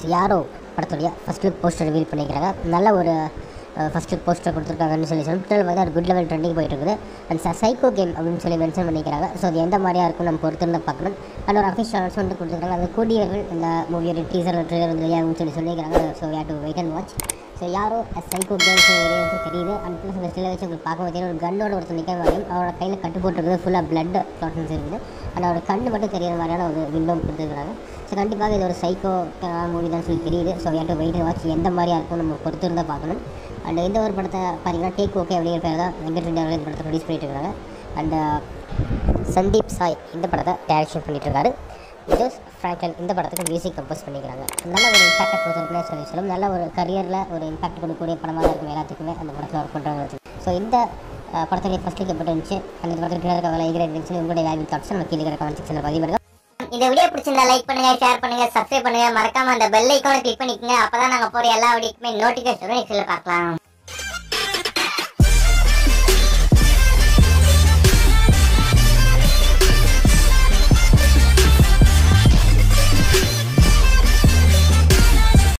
யாரோ படத்துடைய first look poster reveal பண்ணிக்கிறாங்க நல்ல ஒரு ஃபஸ்ட் லுக் போஸ்டர் கொடுத்துருக்காங்கன்னு சொல்லி சொல்லி ட்விட்டரில் வந்து ஒரு குட் லெவல் ட்ரெண்டிங் போயிட்டு இருக்குது அண்ட் சைக்கோ கேம் அப்படின்னு சொல்லி மென்ஷன் பண்ணிக்கிறாங்க ஸோ அது எந்த மாதிரியா இருக்கும் நம்ம பொறுத்திருந்து பார்க்கணும் அண்ட் ஒரு அஃபிஷியல் அனௌன்ஸ்மெண்ட் கொடுத்துருக்காங்க அது கூடிய விரைவில் இந்த மூவியோட டீசர் ட்ரெய்லர் வந்து வெளியாகும்னு சொல்லி சொல்லியிருக்காங்க so ya to wait and watch so யாரோ சைக்கோ கேம்ஸ் வெளியே தெரியுது அண்ட் ப்ளஸ் அந்த ஸ்டில் வச்சு உங்களுக்கு பார்க்க பார்த்தீங்கன்னா ஒரு கன்னோட ஒருத்தர் நிற்கிற மாதிரியும் அவரோட கையில் கட்டு போட்டுருக்குது ஃபுல்லாக பிளட் ப்ளாட்டன்ஸ் இருக்குது அண்ட் அவரோட கண்ணு மட்டும் தெரியிற மாதிரியான ஒரு விண்டோ கொடுத்துருக்காங்க ஸோ கண்டிப்பாக இது ஒரு சைக்கோ மூவி தான் சொல்லி தெரியுது ஸோ யார்ட்டு வெயிட் வாட்ச் எந்த மாதிரியா இருக்கும் நம்ம பொறுத்து இருந்தால் பார்க்கணும் அண்ட் இந்த ஒரு படத்தை பார்த்தீங்கன்னா டேக் ஓகே அப்படிங்கிற பேர் தான் வெங்கட் ரெட்டி அவர்கள் இந்த படத்தை ப்ரொடியூஸ் பண்ணிட்டு இருக்காங்க அண்ட் சந்தீப் சாய் இந்த படத்தை டைரக்ஷன் பண்ணிட்டு இருக்காரு ஜோஸ் ஃப்ராங்கல் இந்த படத்துக்கு மியூசிக் கம்போஸ் பண்ணிக்கிறாங்க நல்ல ஒரு இம்பாக்ட் கொடுத்துருக்குன்னு சொல்லி சொல்லும் நல்ல ஒரு கரியரில் ஒரு இம்பாக்ட் கொடுக்கக்கூடிய படமாக தான் இருக்கும் எல்லாத்துக்குமே அந்த படத்தில் ஒர்க் பண்ணுறவங்க ஸோ இந்த அஹ், படத்துடைய ஃபஸ்ட் லுக் எப்படி இருந்துச்சு அந்த படத்துக்கு கீழே இருக்க லைக் இருந்துச்சு உங்களுடைய வேல்யூ தாட்ஸ் நம்ம கீழே இருக்கிற கமெண்ட் செக்ஷனில் பதிவு பண்ணுங்க இந்த வீடியோ பிடிச்சிருந்தா லைக் பண்ணுங்க ஷேர் பண்ணுங்க சப்ஸ்கிரைப் பண்ணுங்க மறக்காம அந்த பெல் ஐக்கானை கிளிக் பண்ணிக்கோங்க அப்பதான் நாங்க போற எல்லா வீடியோக்குமே நோட்டிபிகேஷன் பார்க்கலாம்